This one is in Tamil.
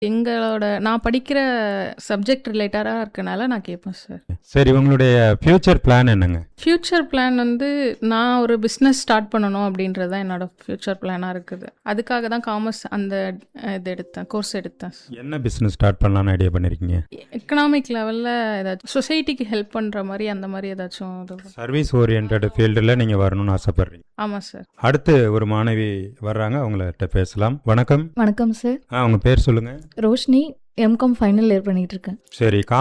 எங்களோட நான் படிக்கிற சப்ஜெக்ட் ரிலேட்டடாக இருக்கனால நான் கேட்பேன் சார் சரி உங்களுடைய ஃபியூச்சர் பிளான் என்னங்க ஃப்யூச்சர் பிளான் வந்து நான் ஒரு பிஸ்னஸ் ஸ்டார்ட் பண்ணணும் அப்படின்றது தான் என்னோட ஃப்யூச்சர் பிளானாக இருக்குது அதுக்காக தான் காமர்ஸ் அந்த அஹ், இது எடுத்தேன் கோர்ஸ் எடுத்தேன் என்ன பிஸ்னஸ் ஸ்டார்ட் பண்ணலாம்னு ஐடியா பண்ணிருக்கீங்க எக்கனாமிக் லெவலில் ஏதாச்சும் சொசைட்டிக்கு ஹெல்ப் பண்ணுற மாதிரி அந்த மாதிரி ஏதாச்சும் இது சர்வீஸ் ஓரியன்ட் ஃபீல்டில் நீங்கள் வரணும்னு ஆசைப்படுறீங்க ஆமாம் சார் அடுத்து ஒரு மாணவி வர்றாங்க அவங்கள்ட்ட பேசலாம் வணக்கம் வணக்கம் சார் ஆ உங்கள் பேர் சொல்லுங்கள் ரோஷினி எம்காம் ஃபைனல் இயர் பண்ணிட்டு இருக்கேன் சரி